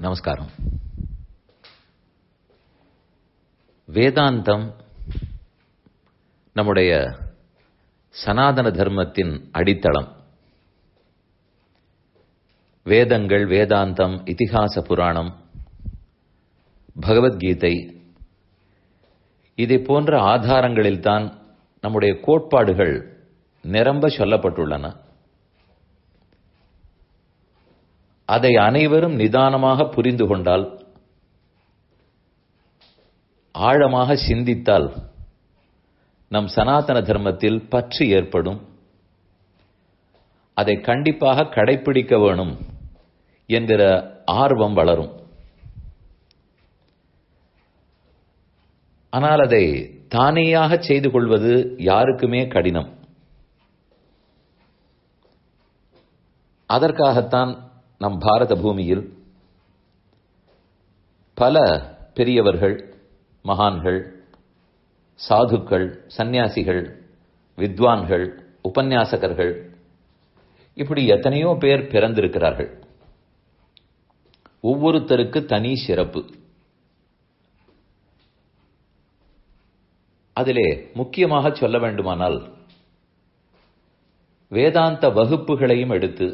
நமஸ்காரம் வேதாந்தம் நம்முடைய சனாதன தர்மத்தின் அடித்தளம் வேதங்கள் வேதாந்தம் இதிகாச புராணம் பகவத்கீதை இதை போன்ற ஆதாரங்களில்தான் நம்முடைய கோட்பாடுகள் நிரம்ப சொல்லப்பட்டுள்ளன அதை அனைவரும் நிதானமாக புரிந்து கொண்டால் ஆழமாக சிந்தித்தால் நம் சனாதன தர்மத்தில் பற்று ஏற்படும் அதை கண்டிப்பாக கடைபிடிக்க வேணும் என்கிற ஆர்வம் வளரும் ஆனால் அதை தானேயாக செய்து கொள்வது யாருக்குமே கடினம் அதற்காகத்தான் நம் பாரத பூமியில் பல பெரியவர்கள் மகான்கள் சாதுக்கள் சந்நியாசிகள் வித்வான்கள் உபன்யாசகர்கள் இப்படி எத்தனையோ பேர் பிறந்திருக்கிறார்கள் ஒவ்வொருத்தருக்கு தனி சிறப்பு அதிலே முக்கியமாக சொல்ல வேண்டுமானால் வேதாந்த வகுப்புகளையும் எடுத்து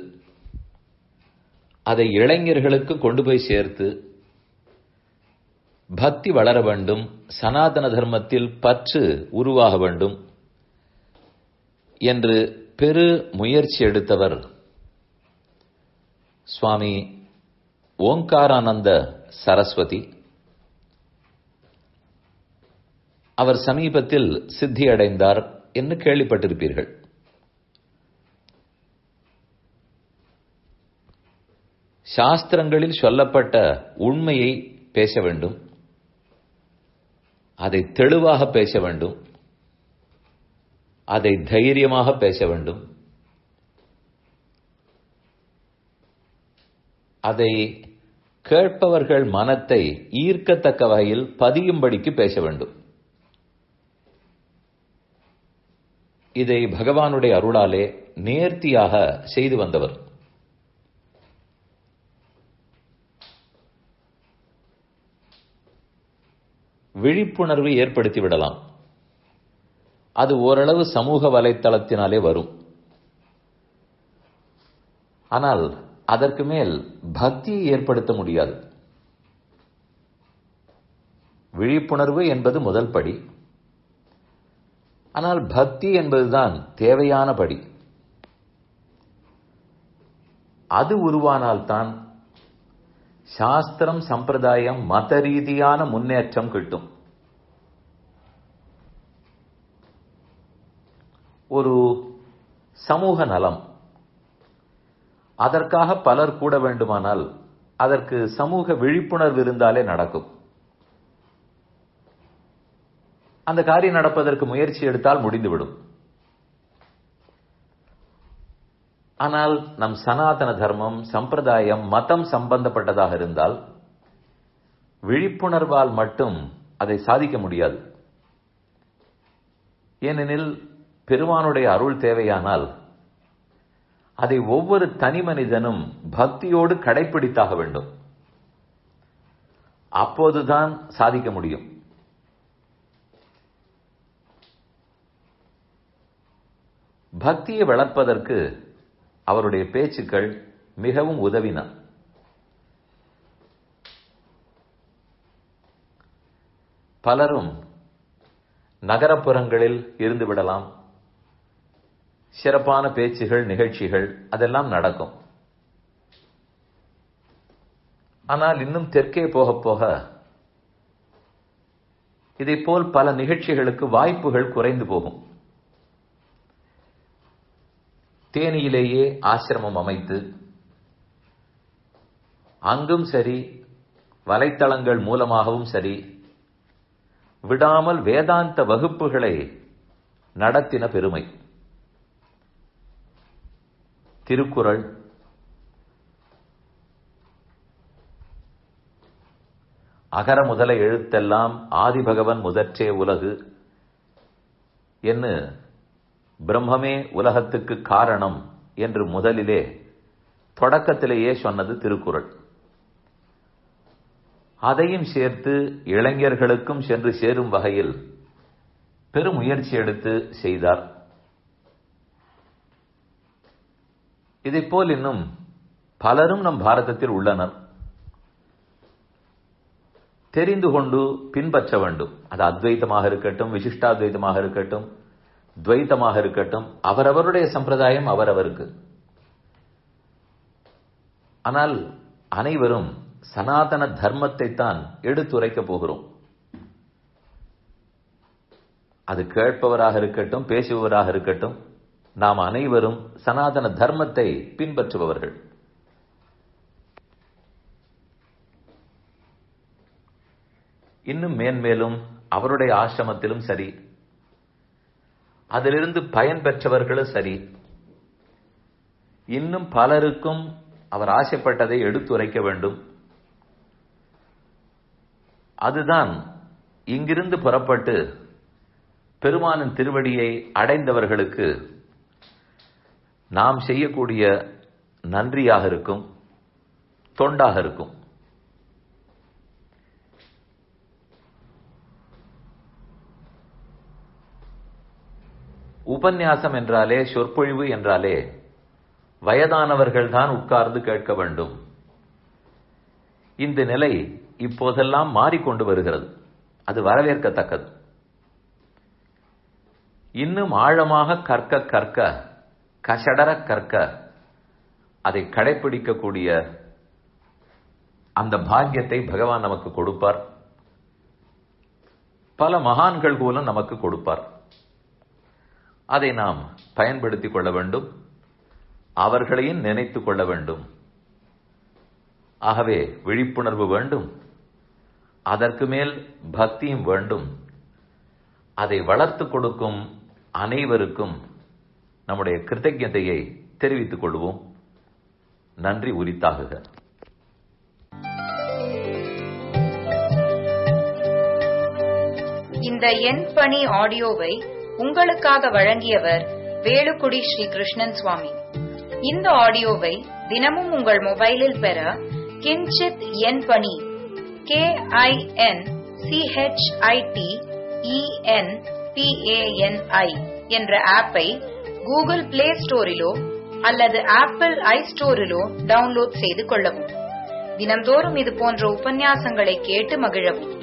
அதை இளைஞர்களுக்கு கொண்டு போய் சேர்த்து பக்தி வளர வேண்டும் சனாதன தர்மத்தில் பற்று உருவாக வேண்டும் என்று பெரு முயற்சி எடுத்தவர் சுவாமி ஓங்காரானந்த சரஸ்வதி அவர் சமீபத்தில் சித்தி அடைந்தார் என்று கேள்விப்பட்டிருப்பீர்கள் சாஸ்திரங்களில் சொல்லப்பட்ட உண்மையை பேச வேண்டும் அதை தெளிவாக பேச வேண்டும் அதை தைரியமாக பேச வேண்டும் அதை கேட்பவர்கள் மனத்தை ஈர்க்கத்தக்க வகையில் பதியும்படிக்கு பேச வேண்டும் இதை பகவானுடைய அருளாலே நேர்த்தியாக செய்து வந்தவர் விழிப்புணர்வு ஏற்படுத்தி விடலாம் அது ஓரளவு சமூக வலைத்தளத்தினாலே வரும் ஆனால் அதற்கு மேல் பக்தியை ஏற்படுத்த முடியாது விழிப்புணர்வு என்பது முதல் படி ஆனால் பக்தி என்பதுதான் தேவையான படி அது உருவானால்தான் சாஸ்திரம் சம்பிரதாயம் மத ரீதியான முன்னேற்றம் கிட்டும் ஒரு சமூக நலம் அதற்காக பலர் கூட வேண்டுமானால் அதற்கு சமூக விழிப்புணர்வு இருந்தாலே நடக்கும் அந்த காரியம் நடப்பதற்கு முயற்சி எடுத்தால் முடிந்துவிடும் ஆனால் நம் சனாதன தர்மம் சம்பிரதாயம் மதம் சம்பந்தப்பட்டதாக இருந்தால் விழிப்புணர்வால் மட்டும் அதை சாதிக்க முடியாது ஏனெனில் பெருமானுடைய அருள் தேவையானால் அதை ஒவ்வொரு தனி மனிதனும் பக்தியோடு கடைபிடித்தாக வேண்டும் அப்போதுதான் சாதிக்க முடியும் பக்தியை வளர்ப்பதற்கு அவருடைய பேச்சுக்கள் மிகவும் உதவின பலரும் நகரப்புறங்களில் இருந்து விடலாம் சிறப்பான பேச்சுகள் நிகழ்ச்சிகள் அதெல்லாம் நடக்கும் ஆனால் இன்னும் தெற்கே போக போக இதை போல் பல நிகழ்ச்சிகளுக்கு வாய்ப்புகள் குறைந்து போகும் தேனியிலேயே ஆசிரமம் அமைத்து அங்கும் சரி வலைத்தளங்கள் மூலமாகவும் சரி விடாமல் வேதாந்த வகுப்புகளை நடத்தின பெருமை திருக்குறள் அகர முதல எழுத்தெல்லாம் ஆதிபகவன் முதற்றே உலகு என்று பிரம்மமே உலகத்துக்கு காரணம் என்று முதலிலே தொடக்கத்திலேயே சொன்னது திருக்குறள் அதையும் சேர்த்து இளைஞர்களுக்கும் சென்று சேரும் வகையில் பெரும் முயற்சி எடுத்து செய்தார் இதைப்போல் இன்னும் பலரும் நம் பாரதத்தில் உள்ளனர் தெரிந்து கொண்டு பின்பற்ற வேண்டும் அது அத்வைத்தமாக இருக்கட்டும் விசிஷ்டாத்வைத்தமாக இருக்கட்டும் துவைத்தமாக இருக்கட்டும் அவரவருடைய சம்பிரதாயம் அவரவருக்கு ஆனால் அனைவரும் சனாதன தர்மத்தை தான் எடுத்துரைக்கப் போகிறோம் அது கேட்பவராக இருக்கட்டும் பேசுபவராக இருக்கட்டும் நாம் அனைவரும் சனாதன தர்மத்தை பின்பற்றுபவர்கள் இன்னும் மேன்மேலும் அவருடைய ஆசிரமத்திலும் சரி அதிலிருந்து பயன் பெற்றவர்களும் சரி இன்னும் பலருக்கும் அவர் ஆசைப்பட்டதை எடுத்துரைக்க வேண்டும் அதுதான் இங்கிருந்து புறப்பட்டு பெருமானின் திருவடியை அடைந்தவர்களுக்கு நாம் செய்யக்கூடிய நன்றியாக இருக்கும் தொண்டாக இருக்கும் உபன்யாசம் என்றாலே சொற்பொழிவு என்றாலே வயதானவர்கள் தான் உட்கார்ந்து கேட்க வேண்டும் இந்த நிலை இப்போதெல்லாம் மாறிக்கொண்டு வருகிறது அது வரவேற்கத்தக்கது இன்னும் ஆழமாக கற்க கற்க கசடர கற்க அதை கடைபிடிக்கக்கூடிய அந்த பாக்கியத்தை பகவான் நமக்கு கொடுப்பார் பல மகான்கள் மூலம் நமக்கு கொடுப்பார் அதை நாம் பயன்படுத்திக் கொள்ள வேண்டும் அவர்களையும் நினைத்துக் கொள்ள வேண்டும் ஆகவே விழிப்புணர்வு வேண்டும் அதற்கு மேல் பக்தியும் வேண்டும் அதை வளர்த்து கொடுக்கும் அனைவருக்கும் நம்முடைய கிருத்தஜதையை தெரிவித்துக் கொள்வோம் நன்றி உரித்தாகுக இந்த எண் பணி ஆடியோவை உங்களுக்காக வழங்கியவர் வேலுக்குடி ஸ்ரீ கிருஷ்ணன் சுவாமி இந்த ஆடியோவை தினமும் உங்கள் மொபைலில் பெற கிஞ்சித் எண் பணி கே ஐ என் சிஹெச்ஐடி இஎன் பிஏஎன்ஐ என்ற ஆப்பை கூகுள் பிளே ஸ்டோரிலோ அல்லது ஆப்பிள் ஐ ஸ்டோரிலோ டவுன்லோட் செய்து கொள்ளவும் தினம்தோறும் இது போன்ற உபன்யாசங்களை கேட்டு மகிழவும்